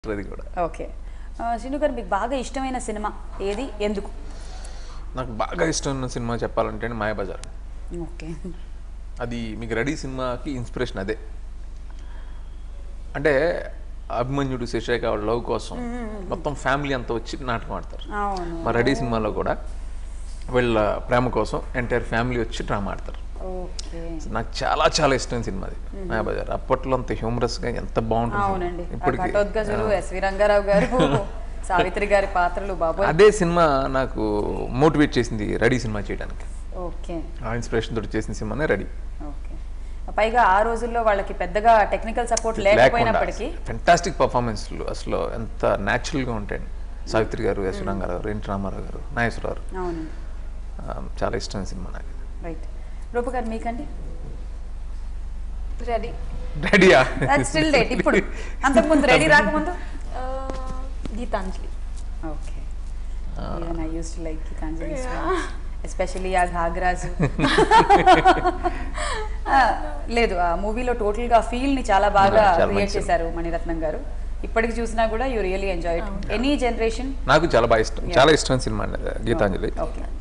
అది కూడా ఓకే ఆ, శ్రీను గారు మీకు బాగా ఇష్టమైన సినిమా ఏది ఎందుకు నాకు బాగా ఇష్టమైన సినిమా చెప్పాలంటే మాయాబజార్ ఓకే అది మీకు రెడీ సినిమాకి ఇన్స్పిరేషన్ అదే అంటే అభిమన్యుడు శశేఖ వాళ్ళ లవ్ కోసం మొత్తం ఫ్యామిలీ అంతా వచ్చి నాటకం ఆడతారు అవును మా రెడీ సినిమాలో కూడా వీళ్ళ ప్రేమ కోసం ఎంటైర్ ఫ్యామిలీ వచ్చి డ్రామా ఆడతారు ఓకే నాకు చాలా చాలా ఇష్టమైన సినిమా అది మాయాబజార్ అప్పట్లో అంత హ్యూమరస్గా ఎంత బాగుంటుంది అవునండి ఆ ఇప్పటికీ ఘటోద్గజులు ఎస్వి రంగారావు గారు సావిత్రి గారి పాత్రలు బాబు అదే సినిమా నాకు మోటివేట్ చేసింది రెడీ సినిమా చేయడానికి ఓకే ఆ ఇన్స్పిరేషన్ తోటి చేసిన సినిమానే రెడీ ఓకే పైగా ఆ రోజుల్లో వాళ్ళకి పెద్దగా టెక్నికల్ సపోర్ట్ లేకపోయినప్పటికీ ఫెంటాస్టిక్ పర్ఫార్మెన్స్లు అసలు ఎంత న్యాచురల్గా ఉంటాయండి సావిత్రి గారు ఎస్ రంగారావు గారు ఎన్టీ రామారావు గారు నాగేశ్వరరావు గారు అవును ఆ, చాలా ఇష్టమైన సినిమా నాకు రైట్ రూప గారు మీకండి రెడీ రెడీయా స్టిల్ డేట్ ఇప్పుడు అంతకుముందు రెడీ రాకముందు Gitanjali okay even I use to like Gitanjali especially ఆ ఘాగ్రాస్ లేదు ఆ మూవీలో టోటల్ గా ఫీల్ ని చాలా బాగా చాలా క్రియేట్ మంచి చేశారు మణిరత్నం గారు ఇప్పటికి చూసినా కూడా you really enjoy any generation నాకు చాలా బాగా ఇష్టం చాలా ఇష్టమైన సినిమా అండి గీతాంజలి ఓకే